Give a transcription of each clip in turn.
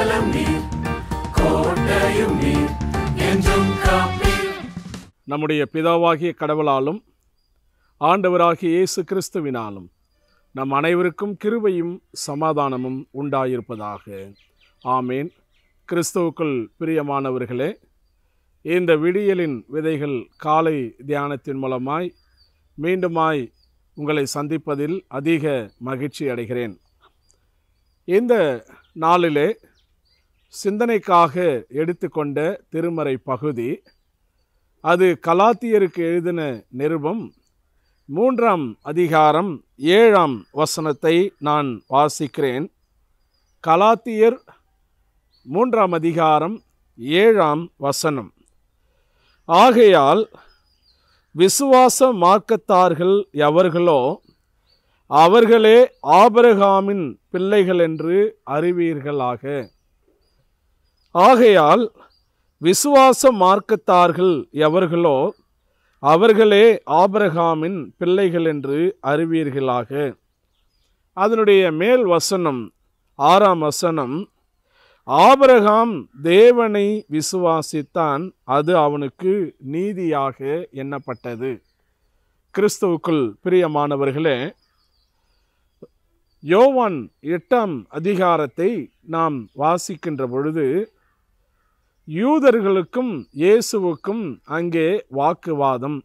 அடைக்கலம் நீர் கோட்டையும் நீர் என்றும் காப்பீர் நம்முடைய பிதாவாகிய கடவுளாலும் ஆண்டவராகிய இயேசு கிறிஸ்துவினாலும் நம் அனைவருக்கும் கிருபையும் சமாதானமும் உண்டாயிருப்பதாக ஆமேன் கிறிஸ்துவுக்குள் பிரியமானவர்களே இந்த விடியலின் விதைகள் காலை தியானத்தின் மூலமாய் மீண்டுமாய் உங்களை சந்திப்பதில் அதிக மகிழ்ச்சி அடைகிறேன் இந்த நாளிலே சிந்தனைக்காக எடுத்துக்கொண்ட திருமறை பகுதி அது கலாத்தியருக்கு எழுதின நிருபம் மூன்றாம் அதிகாரம் ஏழாம் வசனத்தை நான் வாசிக்கிறேன் கலாத்தியர் மூன்றாம் அதிகாரம் ஏழாம் வசனம் ஆகையால் விசுவாச மார்க்கத்தார்கள் எவர்களோ அவர்களே ஆபரகாமின் பிள்ளைகள் என்று அறிவீர்களாக ஆகையால் விசுவாச மார்க்கத்தார்கள் எவர்களோ அவர்களே ஆபிரகாமின் பிள்ளைகள் என்று அறிவீர்களாக அதனுடைய மேல் வசனம் ஆறாம் வசனம் ஆபிரகாம் தேவனை விசுவாசித்தான் அது அவனுக்கு நீதியாக எண்ணப்பட்டது கிறிஸ்துவுக்குள் பிரியமானவர்களே யோவான் எட்டாம் அதிகாரத்தை நாம் வாசிக்கின்ற பொழுது யூதர்களுக்கும் இயேசுவுக்கும் அங்கே வாக்குவாதம்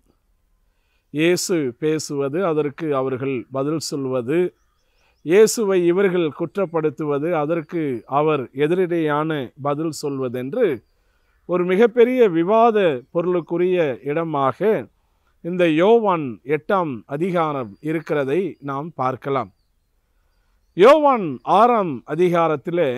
இயேசு பேசுவது அதற்கு அவர்கள் பதில் சொல்வது இயேசுவை இவர்கள் குற்றப்படுத்துவது அதற்கு அவர் எதிரிடையான பதில் சொல்வதென்று ஒரு மிகப்பெரிய விவாத பொருளுக்குரிய இடமாக இந்த யோவான் எட்டாம் அதிகாரம் இருக்கிறதை நாம் பார்க்கலாம் யோவான் ஆறாம் அதிகாரத்திலே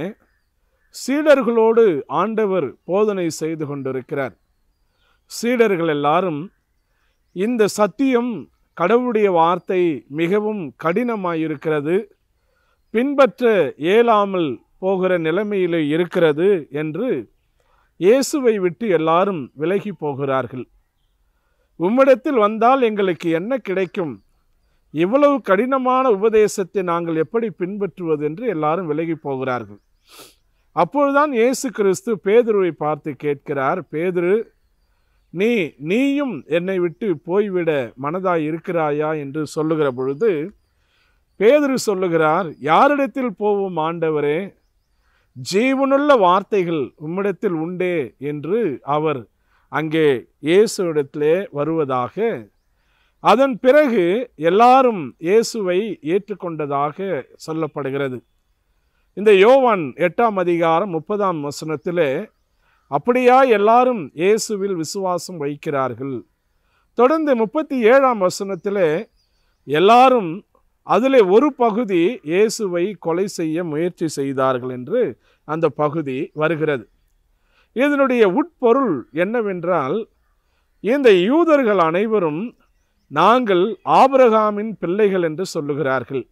சீடர்களோடு ஆண்டவர் போதனை செய்து கொண்டிருக்கிறார் சீடர்கள் எல்லாரும் இந்த சத்தியம் கடவுளுடைய வார்த்தை மிகவும் கடினமாயிருக்கிறது பின்பற்ற இயலாமல் போகிற நிலைமையிலே இருக்கிறது என்று இயேசுவை விட்டு எல்லாரும் விலகி போகிறார்கள் உம்மிடத்தில் வந்தால் எங்களுக்கு என்ன கிடைக்கும் இவ்வளவு கடினமான உபதேசத்தை நாங்கள் எப்படி பின்பற்றுவது என்று எல்லாரும் விலகி போகிறார்கள் அப்பொழுதுதான் இயேசு கிறிஸ்து பேதுருவை பார்த்து கேட்கிறார் பேதுரு நீ நீயும் என்னை விட்டு போய்விட மனதாய் இருக்கிறாயா என்று சொல்லுகிற பொழுது பேதுரு சொல்லுகிறார் யாரிடத்தில் போவோம் ஆண்டவரே ஜீவனுள்ள வார்த்தைகள் உம்மிடத்தில் உண்டே என்று அவர் அங்கே இயேசுவிடத்திலே வருவதாக அதன் பிறகு எல்லாரும் இயேசுவை ஏற்றுக்கொண்டதாக சொல்லப்படுகிறது இந்த யோவான் எட்டாம் அதிகாரம் முப்பதாம் வசனத்திலே அப்படியா எல்லாரும் இயேசுவில் விசுவாசம் வைக்கிறார்கள் தொடர்ந்து முப்பத்தி ஏழாம் வசனத்திலே எல்லாரும் அதிலே ஒரு பகுதி இயேசுவை கொலை செய்ய முயற்சி செய்தார்கள் என்று அந்த பகுதி வருகிறது இதனுடைய உட்பொருள் என்னவென்றால் இந்த யூதர்கள் அனைவரும் நாங்கள் ஆபிரகாமின் பிள்ளைகள் என்று சொல்லுகிறார்கள்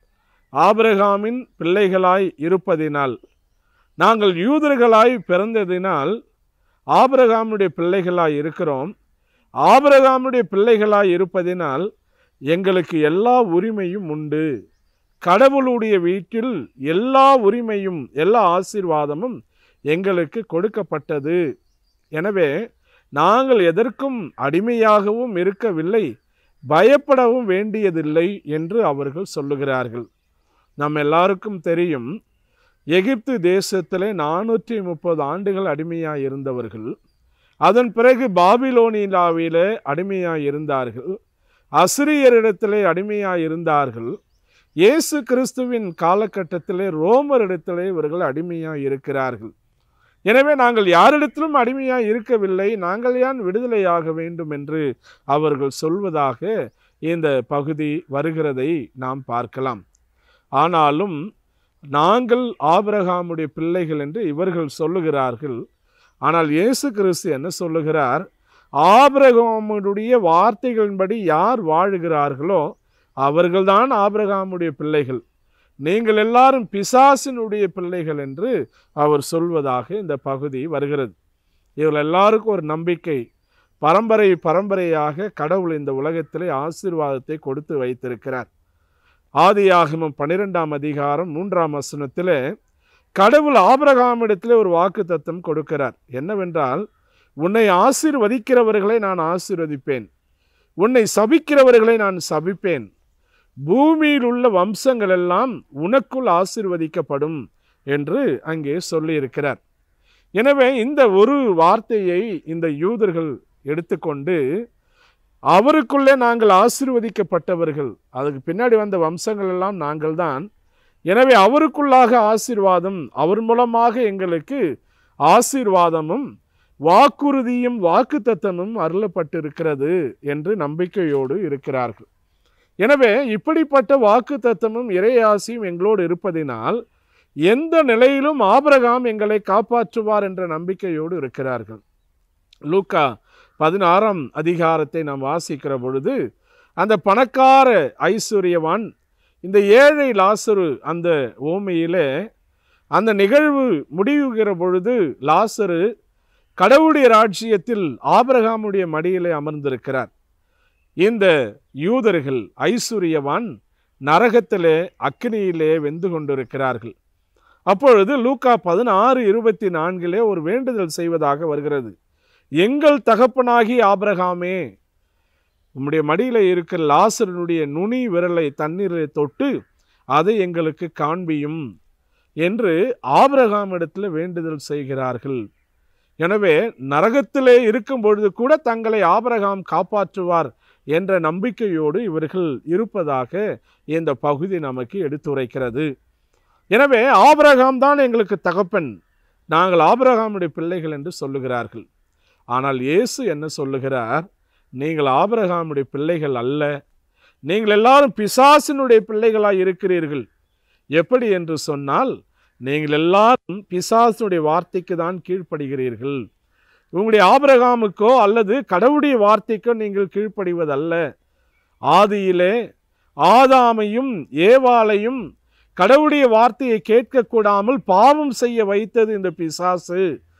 ஆபிரகாமின் பிள்ளைகளாய் இருப்பதினால் நாங்கள் யூதர்களாய் பிறந்ததினால் ஆபிரகாமுடைய பிள்ளைகளாய் இருக்கிறோம் ஆபிரகாமுடைய பிள்ளைகளாய் இருப்பதினால் எங்களுக்கு எல்லா உரிமையும் உண்டு கடவுளுடைய வீட்டில் எல்லா உரிமையும் எல்லா ஆசீர்வாதமும் எங்களுக்கு கொடுக்கப்பட்டது எனவே நாங்கள் எதற்கும் அடிமையாகவும் இருக்கவில்லை பயப்படவும் வேண்டியதில்லை என்று அவர்கள் சொல்லுகிறார்கள் நம் எல்லாருக்கும் தெரியும் எகிப்து தேசத்திலே நானூற்றி முப்பது ஆண்டுகள் அடிமையாக இருந்தவர்கள் அதன் பிறகு பாபிலோனியாவிலே அடிமையாக இருந்தார்கள் அசிரியரிடத்திலே அடிமையாக இருந்தார்கள் இயேசு கிறிஸ்துவின் காலகட்டத்திலே ரோமரிடத்திலே இவர்கள் அடிமையாக இருக்கிறார்கள் எனவே நாங்கள் யாரிடத்திலும் அடிமையாக இருக்கவில்லை நாங்கள் ஏன் விடுதலையாக வேண்டும் என்று அவர்கள் சொல்வதாக இந்த பகுதி வருகிறதை நாம் பார்க்கலாம் ஆனாலும் நாங்கள் ஆபிரகாமுடைய பிள்ளைகள் என்று இவர்கள் சொல்லுகிறார்கள் ஆனால் இயேசு கிறிஸ்து என்ன சொல்லுகிறார் ஆபிரகாமுடைய வார்த்தைகளின்படி யார் வாழுகிறார்களோ அவர்கள்தான் ஆபிரகாமுடைய பிள்ளைகள் நீங்கள் எல்லாரும் பிசாசினுடைய பிள்ளைகள் என்று அவர் சொல்வதாக இந்த பகுதி வருகிறது இவர்கள் எல்லாருக்கும் ஒரு நம்பிக்கை பரம்பரை பரம்பரையாக கடவுள் இந்த உலகத்திலே ஆசீர்வாதத்தை கொடுத்து வைத்திருக்கிறார் ஆதியாகமம் பன்னிரெண்டாம் அதிகாரம் மூன்றாம் வசனத்திலே கடவுள் ஆபிரகாமிடத்தில் ஒரு வாக்கு தத்தம் கொடுக்கிறார் என்னவென்றால் உன்னை ஆசீர்வதிக்கிறவர்களை நான் ஆசீர்வதிப்பேன் உன்னை சபிக்கிறவர்களை நான் சபிப்பேன் பூமியில் உள்ள வம்சங்கள் எல்லாம் உனக்குள் ஆசீர்வதிக்கப்படும் என்று அங்கே சொல்லியிருக்கிறார் எனவே இந்த ஒரு வார்த்தையை இந்த யூதர்கள் எடுத்துக்கொண்டு அவருக்குள்ளே நாங்கள் ஆசீர்வதிக்கப்பட்டவர்கள் அதுக்கு பின்னாடி வந்த வம்சங்கள் எல்லாம் நாங்கள்தான் எனவே அவருக்குள்ளாக ஆசீர்வாதம் அவர் மூலமாக எங்களுக்கு ஆசீர்வாதமும் வாக்குறுதியும் வாக்குத்தத்தமும் அருளப்பட்டிருக்கிறது என்று நம்பிக்கையோடு இருக்கிறார்கள் எனவே இப்படிப்பட்ட வாக்குத்தத்தமும் இறையாசியும் எங்களோடு இருப்பதினால் எந்த நிலையிலும் ஆபிரகாம் எங்களை காப்பாற்றுவார் என்ற நம்பிக்கையோடு இருக்கிறார்கள் லூக்கா பதினாறாம் அதிகாரத்தை நாம் வாசிக்கிற பொழுது அந்த பணக்கார ஐஸ்வர்யவான் இந்த ஏழை லாசரு அந்த ஓமையிலே அந்த நிகழ்வு முடிவுகிற பொழுது லாசரு கடவுளுடைய ராஜ்யத்தில் ஆபிரகாமுடைய மடியிலே அமர்ந்திருக்கிறார் இந்த யூதர்கள் ஐஸ்வர்யவான் நரகத்திலே அக்னியிலே வெந்து கொண்டிருக்கிறார்கள் அப்பொழுது லூக்கா பதினாறு இருபத்தி நான்கிலே ஒரு வேண்டுதல் செய்வதாக வருகிறது எங்கள் தகப்பனாகி ஆபிரகாமே உம்முடைய மடியில் இருக்கிற லாசரனுடைய நுனி விரலை தண்ணீரில் தொட்டு அதை எங்களுக்கு காண்பியும் என்று ஆபிரகாமிடத்தில் வேண்டுதல் செய்கிறார்கள் எனவே நரகத்திலே இருக்கும் பொழுது கூட தங்களை ஆபிரகாம் காப்பாற்றுவார் என்ற நம்பிக்கையோடு இவர்கள் இருப்பதாக இந்த பகுதி நமக்கு எடுத்துரைக்கிறது எனவே ஆபிரகாம் தான் எங்களுக்கு தகப்பன் நாங்கள் ஆபிரகாமுடைய பிள்ளைகள் என்று சொல்லுகிறார்கள் ஆனால் இயேசு என்ன சொல்லுகிறார் நீங்கள் ஆபிரகாமுடைய பிள்ளைகள் அல்ல நீங்கள் எல்லாரும் பிசாசினுடைய பிள்ளைகளாய் இருக்கிறீர்கள் எப்படி என்று சொன்னால் நீங்கள் எல்லாரும் பிசாசினுடைய வார்த்தைக்கு தான் கீழ்ப்படுகிறீர்கள் உங்களுடைய ஆபிரகாமுக்கோ அல்லது கடவுளுடைய வார்த்தைக்கோ நீங்கள் கீழ்ப்படிவதல்ல ஆதியிலே ஆதாமையும் ஏவாளையும் கடவுளுடைய வார்த்தையை கேட்கக்கூடாமல் பாவம் செய்ய வைத்தது இந்த பிசாசு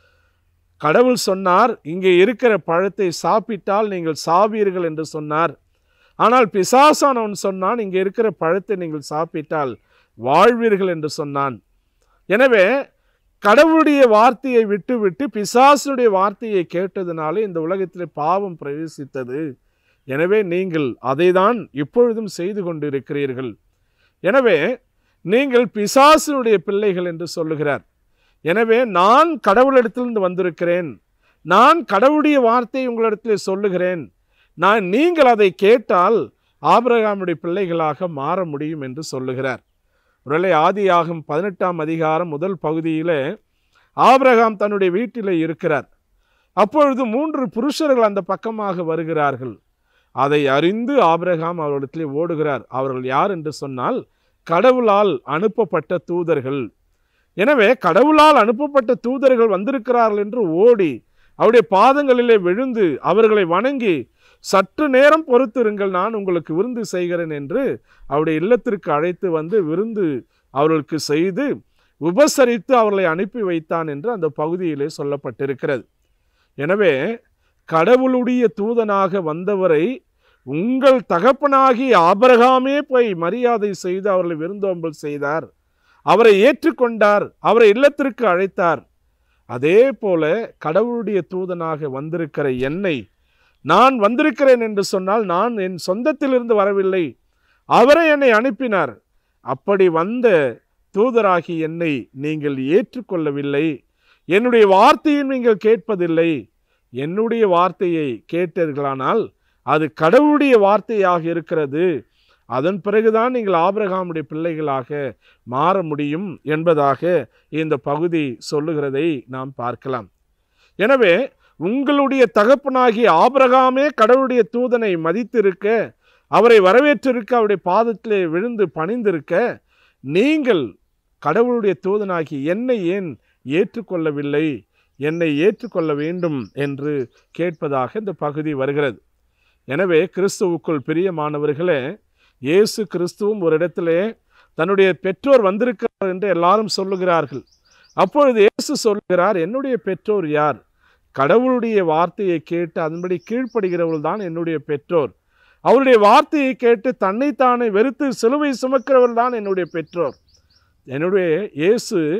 கடவுள் சொன்னார் இங்கே இருக்கிற பழத்தை சாப்பிட்டால் நீங்கள் சாவீர்கள் என்று சொன்னார் ஆனால் பிசாசானவன் சொன்னான் இங்கே இருக்கிற பழத்தை நீங்கள் சாப்பிட்டால் வாழ்வீர்கள் என்று சொன்னான் எனவே கடவுளுடைய வார்த்தையை விட்டுவிட்டு பிசாசுடைய வார்த்தையை கேட்டதுனாலே இந்த உலகத்தில் பாவம் பிரவேசித்தது எனவே நீங்கள் அதைதான் இப்பொழுதும் செய்து கொண்டிருக்கிறீர்கள் எனவே நீங்கள் பிசாசுடைய பிள்ளைகள் என்று சொல்லுகிறார் எனவே நான் கடவுளிடத்திலிருந்து வந்திருக்கிறேன் நான் கடவுளுடைய வார்த்தையை உங்களிடத்தில் சொல்லுகிறேன் நான் நீங்கள் அதை கேட்டால் ஆபிரகாமுடைய பிள்ளைகளாக மாற முடியும் என்று சொல்லுகிறார் ஒருவேளை ஆதியாகும் பதினெட்டாம் அதிகாரம் முதல் பகுதியிலே ஆபிரகாம் தன்னுடைய வீட்டிலே இருக்கிறார் அப்பொழுது மூன்று புருஷர்கள் அந்த பக்கமாக வருகிறார்கள் அதை அறிந்து ஆபிரகாம் அவர்களிடத்திலே ஓடுகிறார் அவர்கள் யார் என்று சொன்னால் கடவுளால் அனுப்பப்பட்ட தூதர்கள் எனவே கடவுளால் அனுப்பப்பட்ட தூதர்கள் வந்திருக்கிறார்கள் என்று ஓடி அவருடைய பாதங்களிலே விழுந்து அவர்களை வணங்கி சற்று நேரம் பொறுத்திருங்கள் நான் உங்களுக்கு விருந்து செய்கிறேன் என்று அவருடைய இல்லத்திற்கு அழைத்து வந்து விருந்து அவர்களுக்கு செய்து உபசரித்து அவர்களை அனுப்பி வைத்தான் என்று அந்த பகுதியிலே சொல்லப்பட்டிருக்கிறது எனவே கடவுளுடைய தூதனாக வந்தவரை உங்கள் தகப்பனாகி ஆபரகாமே போய் மரியாதை செய்து அவர்களை விருந்தோம்பல் செய்தார் அவரை ஏற்றுக்கொண்டார் அவரை இல்லத்திற்கு அழைத்தார் அதே போல கடவுளுடைய தூதனாக வந்திருக்கிற என்னை நான் வந்திருக்கிறேன் என்று சொன்னால் நான் என் சொந்தத்திலிருந்து வரவில்லை அவரை என்னை அனுப்பினார் அப்படி வந்த தூதராகி என்னை நீங்கள் ஏற்றுக்கொள்ளவில்லை என்னுடைய வார்த்தையை நீங்கள் கேட்பதில்லை என்னுடைய வார்த்தையை கேட்டீர்களானால் அது கடவுளுடைய வார்த்தையாக இருக்கிறது அதன் பிறகுதான் நீங்கள் ஆபிரகாமுடைய பிள்ளைகளாக மாற முடியும் என்பதாக இந்த பகுதி சொல்லுகிறதை நாம் பார்க்கலாம் எனவே உங்களுடைய தகப்பனாகிய ஆபிரகாமே கடவுளுடைய தூதனை மதித்திருக்க அவரை வரவேற்றிருக்க அவருடைய பாதத்திலே விழுந்து பணிந்திருக்க நீங்கள் கடவுளுடைய தூதனாகி என்னை ஏன் ஏற்றுக்கொள்ளவில்லை என்னை ஏற்றுக்கொள்ள வேண்டும் என்று கேட்பதாக இந்த பகுதி வருகிறது எனவே கிறிஸ்துவுக்குள் பிரியமானவர்களே இயேசு கிறிஸ்துவும் ஒரு இடத்திலே தன்னுடைய பெற்றோர் வந்திருக்கிறார் என்று எல்லாரும் சொல்லுகிறார்கள் அப்பொழுது இயேசு சொல்லுகிறார் என்னுடைய பெற்றோர் யார் கடவுளுடைய வார்த்தையை கேட்டு அதன்படி கீழ்ப்படுகிறவர்கள் தான் என்னுடைய பெற்றோர் அவருடைய வார்த்தையை கேட்டு தன்னைத்தானே வெறுத்து சிலுவை சுமக்கிறவர்கள் தான் என்னுடைய பெற்றோர் என்னுடைய இயேசு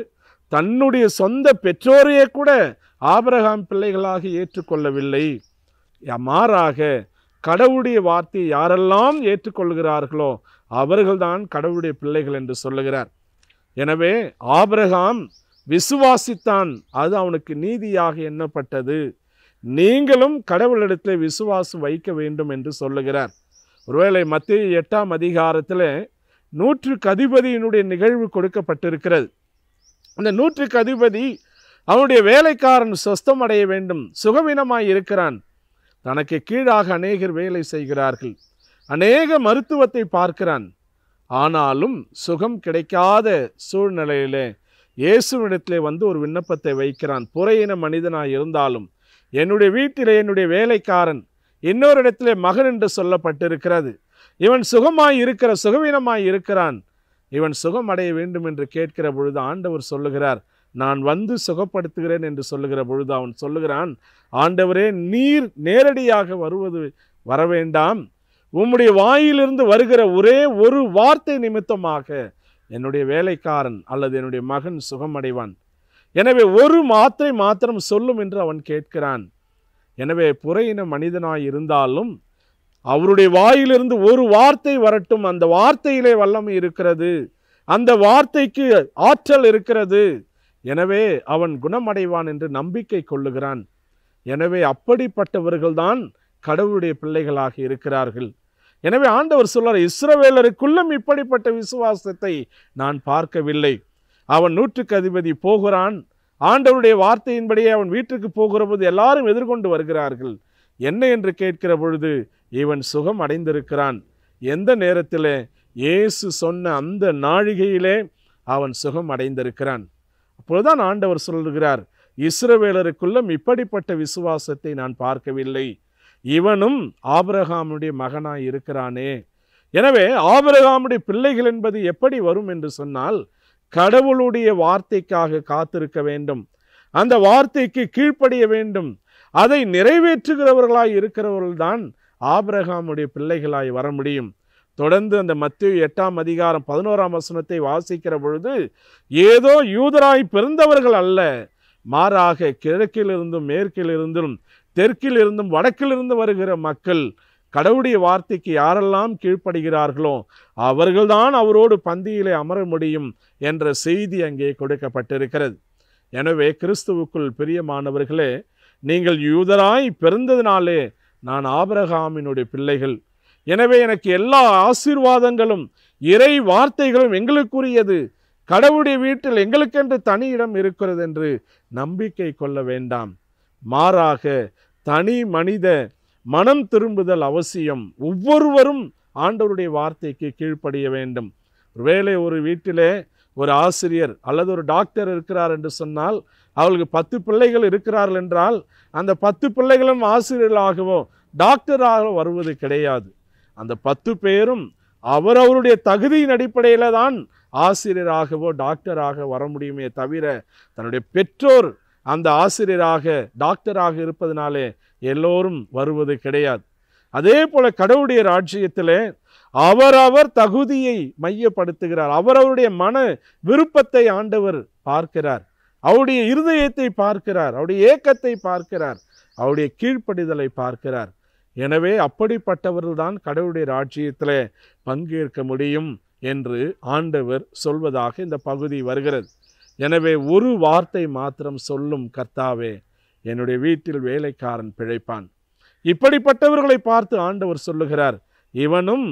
தன்னுடைய சொந்த பெற்றோரையே கூட ஆபிரகாம் பிள்ளைகளாக ஏற்றுக்கொள்ளவில்லை மாறாக கடவுளுடைய வார்த்தையை யாரெல்லாம் ஏற்றுக்கொள்கிறார்களோ அவர்கள்தான் கடவுளுடைய பிள்ளைகள் என்று சொல்லுகிறார் எனவே ஆபிரகாம் விசுவாசித்தான் அது அவனுக்கு நீதியாக எண்ணப்பட்டது நீங்களும் கடவுளிடத்தில் விசுவாசம் வைக்க வேண்டும் என்று சொல்லுகிறார் ஒருவேளை மத்திய எட்டாம் அதிகாரத்தில் நூற்றுக்கு அதிபதியினுடைய நிகழ்வு கொடுக்கப்பட்டிருக்கிறது அந்த நூற்றுக்கு அதிபதி அவனுடைய வேலைக்காரன் சொஸ்தம் அடைய வேண்டும் சுகவீனமாய் இருக்கிறான் தனக்கு கீழாக அநேகர் வேலை செய்கிறார்கள் அநேக மருத்துவத்தை பார்க்கிறான் ஆனாலும் சுகம் கிடைக்காத சூழ்நிலையிலே இயேசுவிடத்திலே வந்து ஒரு விண்ணப்பத்தை வைக்கிறான் புறையின மனிதனாய் இருந்தாலும் என்னுடைய வீட்டிலே என்னுடைய வேலைக்காரன் இன்னொரு இடத்திலே மகன் என்று சொல்லப்பட்டிருக்கிறது இவன் சுகமாய் இருக்கிற சுகவீனமாய் இருக்கிறான் இவன் சுகம் அடைய வேண்டும் என்று கேட்கிற பொழுது ஆண்டவர் சொல்லுகிறார் நான் வந்து சுகப்படுத்துகிறேன் என்று சொல்லுகிற பொழுது அவன் சொல்லுகிறான் ஆண்டவரே நீர் நேரடியாக வருவது வர வேண்டாம் உம்முடைய வாயிலிருந்து வருகிற ஒரே ஒரு வார்த்தை நிமித்தமாக என்னுடைய வேலைக்காரன் அல்லது என்னுடைய மகன் சுகமடைவான் எனவே ஒரு மாத்திரை மாத்திரம் சொல்லும் என்று அவன் கேட்கிறான் எனவே புறையின மனிதனாய் இருந்தாலும் அவருடைய வாயிலிருந்து ஒரு வார்த்தை வரட்டும் அந்த வார்த்தையிலே வல்லமை இருக்கிறது அந்த வார்த்தைக்கு ஆற்றல் இருக்கிறது எனவே அவன் குணமடைவான் என்று நம்பிக்கை கொள்ளுகிறான் எனவே அப்படிப்பட்டவர்கள்தான் கடவுளுடைய பிள்ளைகளாக இருக்கிறார்கள் எனவே ஆண்டவர் சொல்றார் இஸ்ரவேலருக்குள்ளும் இப்படிப்பட்ட விசுவாசத்தை நான் பார்க்கவில்லை அவன் நூற்றுக்கு அதிபதி போகிறான் ஆண்டவருடைய வார்த்தையின்படியே அவன் வீட்டுக்கு போகிற போது எல்லாரும் எதிர்கொண்டு வருகிறார்கள் என்ன என்று கேட்கிற பொழுது இவன் சுகம் அடைந்திருக்கிறான் எந்த நேரத்திலே இயேசு சொன்ன அந்த நாழிகையிலே அவன் சுகம் அடைந்திருக்கிறான் அப்பொழுதுதான் ஆண்டவர் சொல்லுகிறார் இஸ்ரவேலருக்குள்ளும் இப்படிப்பட்ட விசுவாசத்தை நான் பார்க்கவில்லை இவனும் ஆபிரகாமுடைய மகனாய் இருக்கிறானே எனவே ஆபிரகாமுடைய பிள்ளைகள் என்பது எப்படி வரும் என்று சொன்னால் கடவுளுடைய வார்த்தைக்காக காத்திருக்க வேண்டும் அந்த வார்த்தைக்கு கீழ்ப்படிய வேண்டும் அதை நிறைவேற்றுகிறவர்களாய் இருக்கிறவர்கள்தான் ஆபிரகாமுடைய பிள்ளைகளாய் வர முடியும் தொடர்ந்து அந்த மத்திய எட்டாம் அதிகாரம் பதினோராம் வசனத்தை வாசிக்கிற பொழுது ஏதோ யூதராய் பிறந்தவர்கள் அல்ல மாறாக கிழக்கிலிருந்தும் மேற்கிலிருந்தும் தெற்கிலிருந்தும் வடக்கிலிருந்து வருகிற மக்கள் கடவுளுடைய வார்த்தைக்கு யாரெல்லாம் கீழ்ப்படுகிறார்களோ அவர்கள்தான் அவரோடு பந்தியிலே அமர முடியும் என்ற செய்தி அங்கே கொடுக்கப்பட்டிருக்கிறது எனவே கிறிஸ்துவுக்குள் பிரியமானவர்களே நீங்கள் யூதராய் பிறந்ததினாலே நான் ஆபிரகாமினுடைய பிள்ளைகள் எனவே எனக்கு எல்லா ஆசீர்வாதங்களும் இறை வார்த்தைகளும் எங்களுக்குரியது கடவுளுடைய வீட்டில் எங்களுக்கென்று தனி இடம் இருக்கிறது என்று நம்பிக்கை கொள்ள வேண்டாம் மாறாக தனி மனித மனம் திரும்புதல் அவசியம் ஒவ்வொருவரும் ஆண்டவருடைய வார்த்தைக்கு கீழ்ப்படிய வேண்டும் ஒருவேளை ஒரு வீட்டிலே ஒரு ஆசிரியர் அல்லது ஒரு டாக்டர் இருக்கிறார் என்று சொன்னால் அவளுக்கு பத்து பிள்ளைகள் இருக்கிறார்கள் என்றால் அந்த பத்து பிள்ளைகளும் ஆசிரியர்களாகவோ டாக்டராக வருவது கிடையாது அந்த பத்து பேரும் அவரவருடைய தகுதியின் அடிப்படையில் தான் ஆசிரியராகவோ டாக்டராக வர முடியுமே தவிர தன்னுடைய பெற்றோர் அந்த ஆசிரியராக டாக்டராக இருப்பதனாலே எல்லோரும் வருவது கிடையாது அதே போல கடவுளுடைய ராஜ்யத்திலே அவரவர் தகுதியை மையப்படுத்துகிறார் அவரவருடைய மன விருப்பத்தை ஆண்டவர் பார்க்கிறார் அவருடைய இருதயத்தை பார்க்கிறார் அவருடைய ஏக்கத்தை பார்க்கிறார் அவருடைய கீழ்ப்படிதலை பார்க்கிறார் எனவே அப்படிப்பட்டவர்கள்தான் கடவுளுடைய ராஜ்யத்திலே பங்கேற்க முடியும் என்று ஆண்டவர் சொல்வதாக இந்த பகுதி வருகிறது எனவே ஒரு வார்த்தை மாத்திரம் சொல்லும் கர்த்தாவே என்னுடைய வீட்டில் வேலைக்காரன் பிழைப்பான் இப்படிப்பட்டவர்களை பார்த்து ஆண்டவர் சொல்லுகிறார் இவனும்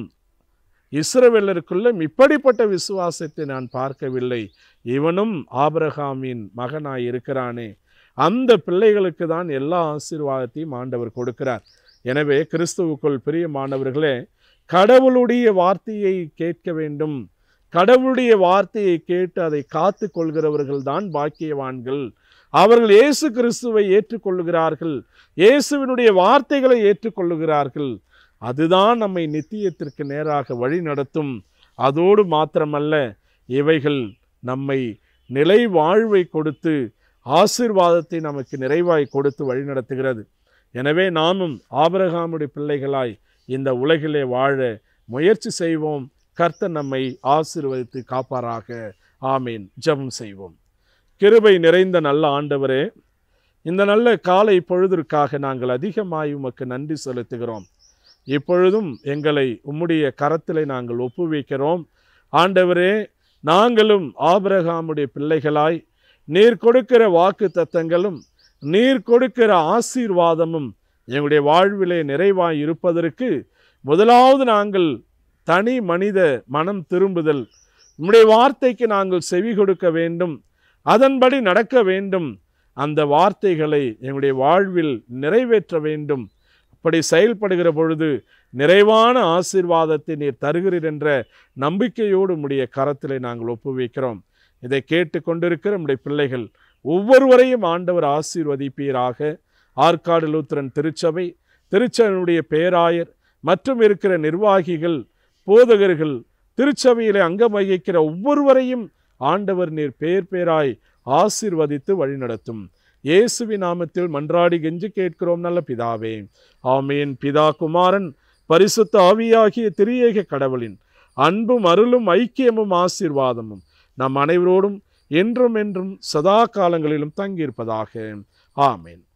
இஸ்ரவேலருக்குள்ளும் இப்படிப்பட்ட விசுவாசத்தை நான் பார்க்கவில்லை இவனும் ஆபிரகாமின் மகனாய் இருக்கிறானே அந்த பிள்ளைகளுக்கு தான் எல்லா ஆசீர்வாதத்தையும் ஆண்டவர் கொடுக்கிறார் எனவே கிறிஸ்துவுக்குள் பிரியமானவர்களே கடவுளுடைய வார்த்தையை கேட்க வேண்டும் கடவுளுடைய வார்த்தையை கேட்டு அதை காத்து கொள்கிறவர்கள் தான் பாக்கியவான்கள் அவர்கள் இயேசு கிறிஸ்துவை ஏற்றுக்கொள்ளுகிறார்கள் இயேசுவினுடைய வார்த்தைகளை ஏற்றுக்கொள்ளுகிறார்கள் அதுதான் நம்மை நித்தியத்திற்கு நேராக வழி நடத்தும் அதோடு மாத்திரமல்ல இவைகள் நம்மை நிலை வாழ்வை கொடுத்து ஆசீர்வாதத்தை நமக்கு நிறைவாய் கொடுத்து வழி நடத்துகிறது எனவே நாமும் ஆபிரகாமுடைய பிள்ளைகளாய் இந்த உலகிலே வாழ முயற்சி செய்வோம் கர்த்தர் நம்மை ஆசீர்வதித்து காப்பாராக ஆமீன் ஜெபம் செய்வோம் கிருபை நிறைந்த நல்ல ஆண்டவரே இந்த நல்ல காலை பொழுதிற்காக நாங்கள் அதிகமாய் உமக்கு நன்றி செலுத்துகிறோம் இப்பொழுதும் எங்களை உம்முடைய கரத்திலே நாங்கள் ஒப்புவிக்கிறோம் ஆண்டவரே நாங்களும் ஆபிரகாமுடைய பிள்ளைகளாய் நீர் கொடுக்கிற வாக்கு தத்தங்களும் நீர் கொடுக்கிற ஆசீர்வாதமும் எங்களுடைய வாழ்விலே நிறைவாய் இருப்பதற்கு முதலாவது நாங்கள் தனி மனித மனம் திரும்புதல் உம்முடைய வார்த்தைக்கு நாங்கள் செவி கொடுக்க வேண்டும் அதன்படி நடக்க வேண்டும் அந்த வார்த்தைகளை எங்களுடைய வாழ்வில் நிறைவேற்ற வேண்டும் அப்படி செயல்படுகிற பொழுது நிறைவான ஆசீர்வாதத்தை நீர் தருகிறீர் என்ற நம்பிக்கையோடு உம்முடைய கரத்திலே நாங்கள் ஒப்புவிக்கிறோம் இதை கேட்டு கொண்டிருக்கிற நம்முடைய பிள்ளைகள் ஒவ்வொருவரையும் ஆண்டவர் ஆசீர்வதிப்பீராக ஆற்காடு லூத்திரன் திருச்சபை திருச்சபையினுடைய பேராயர் மற்றும் இருக்கிற நிர்வாகிகள் போதகர்கள் திருச்சபையிலே அங்கம் வகிக்கிற ஒவ்வொருவரையும் ஆண்டவர் நீர் பேர் பேராய் ஆசீர்வதித்து வழிநடத்தும் இயேசுவி நாமத்தில் மன்றாடி கெஞ்சி கேட்கிறோம் நல்ல பிதாவே ஆமேன் பிதா குமாரன் பரிசுத்த ஆவியாகிய திரியேக கடவுளின் அன்பும் அருளும் ஐக்கியமும் ஆசீர்வாதமும் நம் அனைவரோடும் என்றும் என்றும் சதா காலங்களிலும் தங்கியிருப்பதாக ஆமேன்